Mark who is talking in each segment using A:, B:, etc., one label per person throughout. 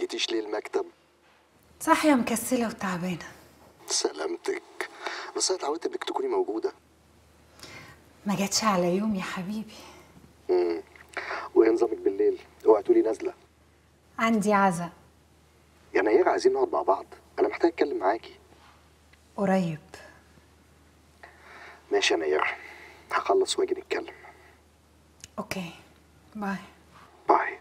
A: جيتيش ليه المكتب
B: صاحية مكسلة وتعبانة
A: سلامتك بس انا اتعودت انك تكوني موجوده
B: ما جاتش على يوم يا حبيبي
A: امم وايه نظامك بالليل اوعي تقولي نازله
B: عندي عزا
A: يا نير عايزين نقعد مع بعض انا محتاج اتكلم معاكي
B: قريب
A: ماشي يا نير هخلص واجي نتكلم
B: اوكي باي
A: باي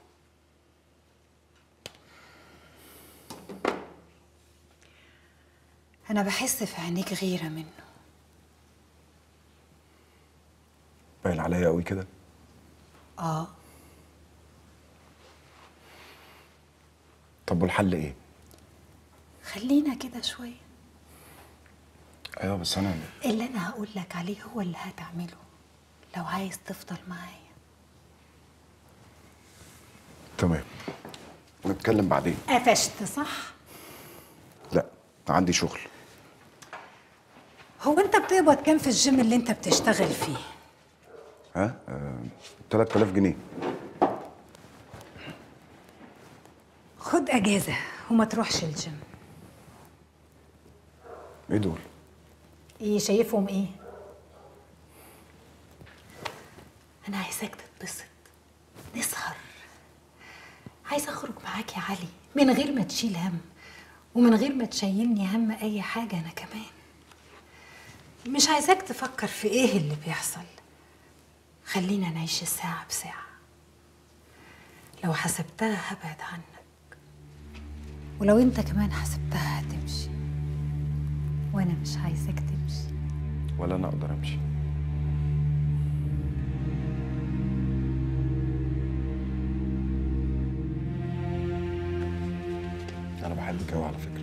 B: انا بحس في عينيك غيرة منه
C: باين عليا قوي كده
B: اه
C: طب والحل ايه
B: خلينا كده شوية
C: ايوه بس انا
B: اللي انا هقول لك عليه هو اللي هتعمله لو عايز تفضل معايا
C: تمام نتكلم بعدين
B: قفشت صح
C: لا عندي شغل
B: هو انت بتقبض كام في الجيم اللي انت بتشتغل فيه
C: ها آه 3000 جنيه
B: خد اجازة وما تروحش الجيم
C: ايه دول
B: ايه شايفهم ايه انا عايزاك تتبسط نسهر عايزه اخرج معاك يا علي من غير ما تشيل هم ومن غير ما تشيلني هم اي حاجه انا كمان مش عايزاك تفكر في ايه اللي بيحصل خلينا نعيش الساعه بساعه لو حسبتها هبعد عنك ولو انت كمان حسبتها هتمشي وانا مش عايزاك تمشي
C: ولا انا اقدر امشي انا بحبك قوي على فكره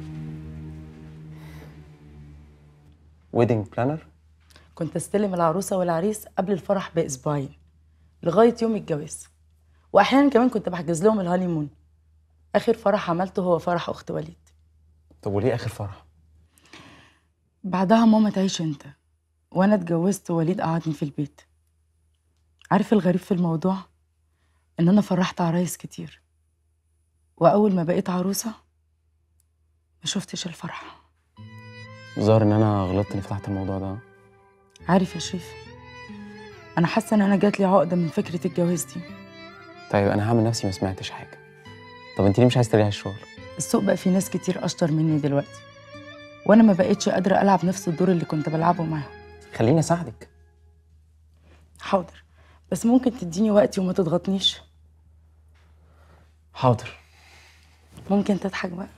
D: ويدنج بلانر
E: كنت استلم العروسه والعريس قبل الفرح باسبوعين لغايه يوم الجواز واحيانا كمان كنت بحجز لهم الهانيمون اخر فرح عملته هو فرح اخت وليد
D: طب وليه اخر فرح
E: بعدها ماما تعيش انت وانا اتجوزت ووليد قعدني في البيت عارف الغريب في الموضوع ان انا فرحت عرايس كتير واول ما بقيت عروسه ما شفتش الفرح
D: ظهر ان انا غلطت اني فتحت الموضوع ده
E: عارف يا شريف انا حاسه ان انا جات لي عقده من فكره الجواز دي
D: طيب انا هعمل نفسي ما سمعتش حاجه طب انت ليه مش عايز ترجعي الشغل
E: السوق بقى فيه ناس كتير اشطر مني دلوقتي وانا ما بقتش قادره العب نفس الدور اللي كنت بلعبه معاهم
D: خليني اساعدك
E: حاضر بس ممكن تديني وقتي وما تضغطنيش
D: حاضر
E: ممكن تضحك بقى